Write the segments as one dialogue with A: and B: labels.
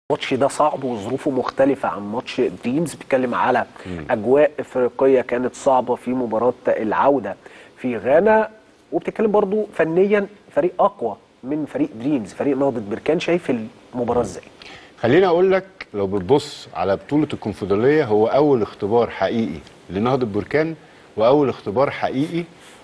A: الماتش ده صعب وظروفه مختلفة عن ماتش دريمز بيتكلم على أجواء إفريقية كانت صعبة في مباراة العودة في غانا وبتتكلم برضو فنيا فريق أقوى من فريق دريمز فريق نهضة بركان شايف المباراة إزاي؟
B: خليني اقول لك لو بتبص على بطوله الكونفدراليه هو اول اختبار حقيقي لنهضه بركان واول اختبار حقيقي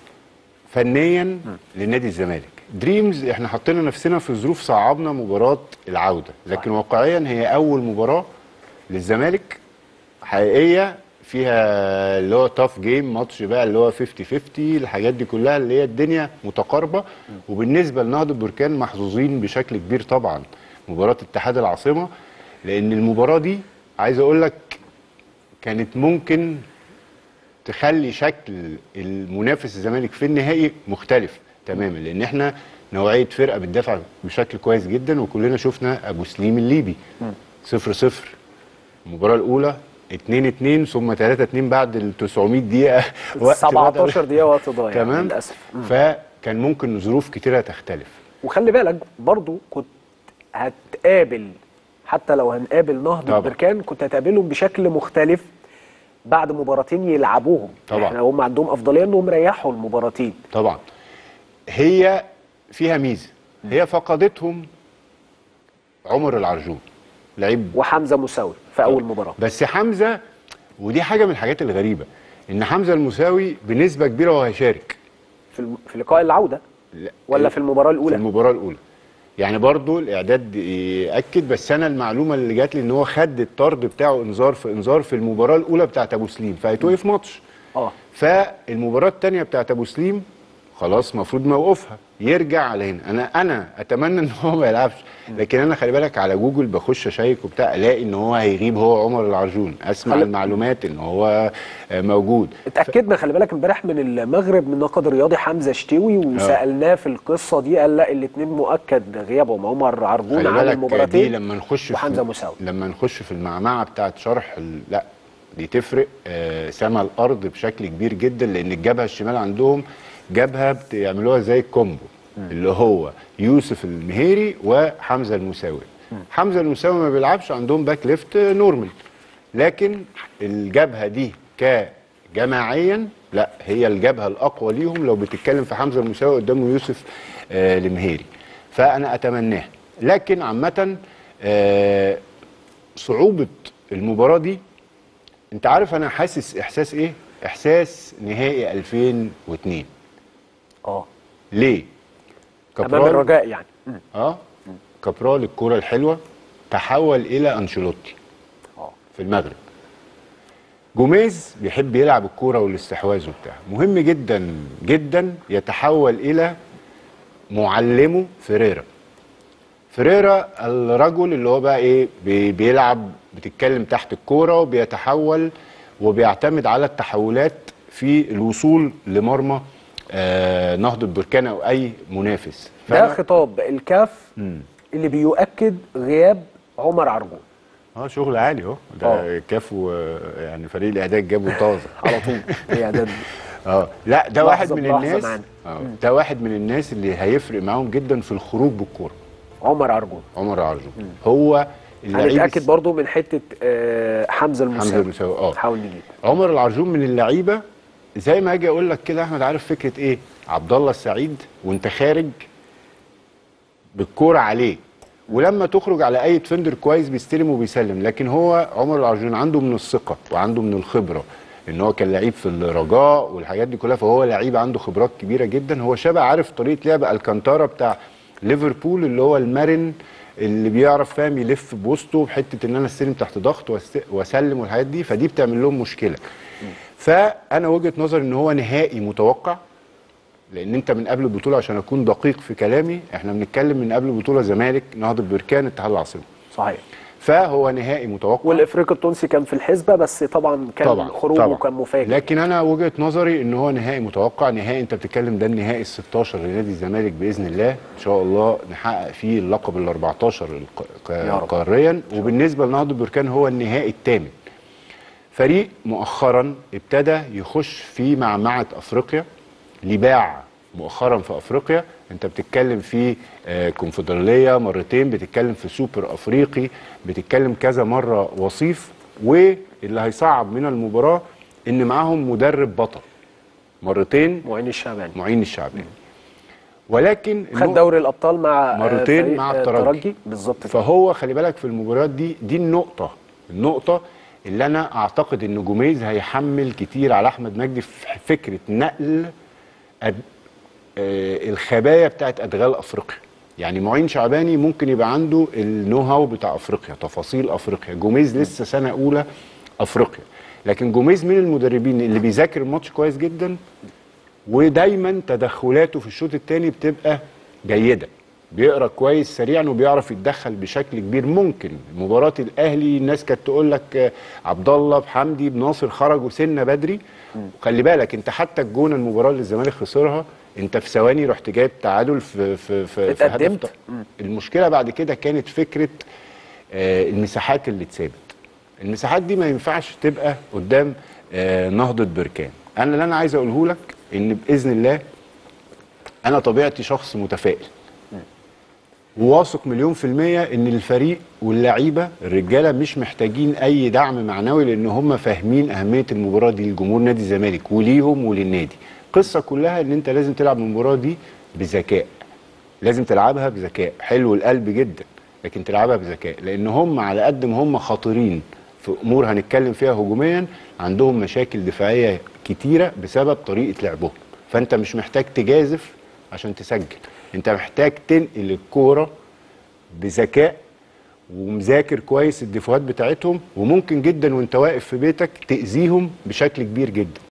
B: فنيا لنادي الزمالك دريمز احنا حطينا نفسنا في ظروف صعبنا مباراه العوده لكن واقعيا هي اول مباراه للزمالك حقيقيه فيها اللي هو تاف جيم ماتش بقى اللي هو 50 50 الحاجات دي كلها اللي هي الدنيا متقاربه وبالنسبه لنهضه بركان محظوظين بشكل كبير طبعا مباراه اتحاد العاصمه لان المباراه دي عايز اقول لك كانت ممكن تخلي شكل المنافس الزمالك في النهائي مختلف تماما لان احنا نوعيه فرقه بتدافع بشكل كويس جدا وكلنا شفنا ابو سليم الليبي 0 0 المباراه الاولى 2 2 ثم 3 2 بعد ال 900 دقيقه وقت
A: 17 دقيقة وقت ضايع
B: تمام
A: للأسف مم.
B: فكان ممكن ظروف كتيره تختلف
A: وخلي بالك برضو كنت هتقابل حتى لو هنقابل نهضة
B: طبعا.
A: بركان كنت هتقابلهم بشكل مختلف بعد مباراتين يلعبوهم
B: طبعا.
A: احنا هم عندهم افضليه انهم ريحوا المباراتين
B: طبعا هي فيها ميزه هي فقدتهم عمر العرجون لعيب
A: وحمزه مساوي في اول مباراه
B: بس حمزه ودي حاجه من الحاجات الغريبه ان حمزه المساوي بنسبه كبيره هو هيشارك
A: في الم- في لقاء العوده
B: لا،
A: ولا في المباراه
B: في
A: الاولى
B: المباراه الاولى يعني برضو الاعداد ياكد بس انا المعلومه اللي جات لي ان هو خد الطرد بتاعه انذار في انذار في المباراه الاولى بتاعت ابو سليم فهيتوقف ماتش
A: اه
B: فالمباراه الثانيه بتاعت ابو سليم خلاص المفروض موقفها يرجع على هنا انا انا اتمنى ان هو ما يلعبش لكن انا خلي بالك على جوجل بخش اشيك وبتاع الاقي ان هو هيغيب هو عمر العرجون اسمع
A: خلي-
B: المعلومات ان هو آه، موجود
A: اتاكدنا خلي بالك امبارح من المغرب من ناقد الرياضي حمزه شتوي وسالناه في القصه دي قال لا الاثنين مؤكد غيابهم عمر عرجون
B: خلي
A: عن
B: بالك دي
A: المباراتين
B: لما نخش
A: وحمزه
B: في
A: مساوي
B: لما نخش في المعمعه بتاعت شرح ال... لا دي تفرق آه سما الارض بشكل كبير جدا لان الجبهه الشمال عندهم جبهه بيعملوها زي الكومبو اللي هو يوسف المهيري وحمزه المساوي حمزه المساوي ما بيلعبش عندهم باك ليفت نورمال لكن الجبهه دي كجماعيا لا هي الجبهه الاقوى ليهم لو بتتكلم في حمزه المساوي قدامه يوسف آه المهيري فانا اتمناه لكن عامه آه صعوبه المباراه دي انت عارف انا حاسس احساس ايه احساس نهائي 2002
A: اه
B: ليه
A: امام الرجاء يعني مم.
B: اه كابرال الكرة الحلوة تحول إلى أنشيلوتي
A: اه
B: في المغرب جوميز بيحب يلعب الكرة والاستحواذ وبتاع مهم جدا جدا يتحول إلى معلمه فيريرا فيريرا الرجل اللي هو بقى ايه بي- بيلعب بتتكلم تحت الكوره وبيتحول وبيعتمد على التحولات في الوصول لمرمى آه نهضه بركان او اي منافس
A: ده
B: فأنا-
A: خطاب الكاف اللي بيؤكد غياب عمر عرجون
B: اه شغل عالي اهو
A: آه.
B: ده كاف و- يعني فريق الاعداد جابه طازه
A: على طول هي اعداد
B: اه لا ده
A: لحظة
B: واحد من
A: بلحظة
B: الناس
A: معانا.
B: اه ده واحد من الناس اللي هيفرق معاهم جدا في الخروج بالكوره
A: عمر عرجون
B: عمر عرجون هو اللعيب
A: هنتاكد
B: الس-
A: برضو من حته آه، حمزه المساوي
B: حمزه المساوي اه
A: نحاول نجيب
B: عمر العرجون من اللعيبه زي ما اجي اقول لك كده يا احمد عارف فكره ايه عبد الله السعيد وانت خارج بالكوره عليه ولما تخرج على اي ديفندر كويس بيستلم وبيسلم لكن هو عمر العرجون عنده من الثقه وعنده من الخبره ان هو كان لعيب في الرجاء والحاجات دي كلها فهو لعيب عنده خبرات كبيره جدا هو شبه عارف طريقه لعب الكانتارا بتاع ليفربول اللي هو المرن اللي بيعرف فاهم يلف بوسطه بحته ان انا استلم تحت ضغط واست- واسلم والحاجات دي فدي بتعمل لهم مشكله فانا وجهه نظري ان هو نهائي متوقع لان انت من قبل البطوله عشان اكون دقيق في كلامي احنا بنتكلم من قبل البطوله زمالك نهضه بركان اتحاد العاصمه
A: صحيح
B: فهو نهائي متوقع
A: والافريقي التونسي كان في الحسبه بس طبعا كان
B: طبعا
A: خروجه
B: طبعا.
A: كان مفاجئ
B: لكن انا وجهه نظري ان هو نهائي متوقع نهائي انت بتتكلم ده النهائي ال 16 لنادي الزمالك باذن الله ان شاء الله نحقق فيه اللقب ال 14 الق-
A: يا رب.
B: قاريا وبالنسبه لنهضه بركان هو النهائي الثامن فريق مؤخرا ابتدى يخش في معمعه افريقيا لباع مؤخرا في افريقيا انت بتتكلم في آه، كونفدراليه مرتين بتتكلم في سوبر افريقي بتتكلم كذا مره وصيف واللي هيصعب من المباراه ان معاهم مدرب بطل مرتين
A: معين الشعباني
B: معين الشعباني ولكن
A: خد
B: النقطة-
A: دوري الابطال مع آه،
B: مرتين
A: فريق،
B: مع
A: آه،
B: الترجي.
A: بالظبط كده.
B: فهو خلي بالك في المباريات دي دي النقطة النقطة اللي أنا أعتقد إن جوميز هيحمل كتير على أحمد مجدي في فكرة نقل أد... آه الخبايا بتاعت أدغال أفريقيا يعني معين شعباني ممكن يبقى عنده النو هاو بتاع أفريقيا تفاصيل أفريقيا جوميز لسه سنة أولى أفريقيا لكن جوميز من المدربين اللي بيذاكر الماتش كويس جدا ودايما تدخلاته في الشوط الثاني بتبقى جيده بيقرا كويس سريعا وبيعرف يتدخل بشكل كبير ممكن مباراه الاهلي الناس كانت تقول لك آه، عبد الله بحمدي بناصر خرجوا سنه بدري وخلي بالك انت حتى الجون المباراه اللي الزمالك خسرها انت في ثواني رحت جايب تعادل في في في, في هدف
A: اتقدمت.
B: ط- المشكله بعد كده كانت فكره آه، المساحات اللي اتثابت المساحات دي ما ينفعش تبقى قدام آه، نهضه بركان انا اللي انا عايز اقوله لك ان باذن الله انا طبيعتي شخص متفائل وواثق مليون في المية ان الفريق واللعيبة الرجالة مش محتاجين اي دعم معنوي لان هم فاهمين اهمية المباراة دي لجمهور نادي الزمالك وليهم وللنادي القصة كلها ان انت لازم تلعب المباراة دي بذكاء لازم تلعبها بذكاء حلو القلب جدا لكن تلعبها بذكاء لان هم على قد ما هم خطيرين في امور هنتكلم فيها هجوميا عندهم مشاكل دفاعيه كتيره بسبب طريقه لعبهم فانت مش محتاج تجازف عشان تسجل انت محتاج تنقل الكوره بذكاء ومذاكر كويس الدفاعات بتاعتهم وممكن جدا وانت واقف في بيتك تاذيهم بشكل كبير جدا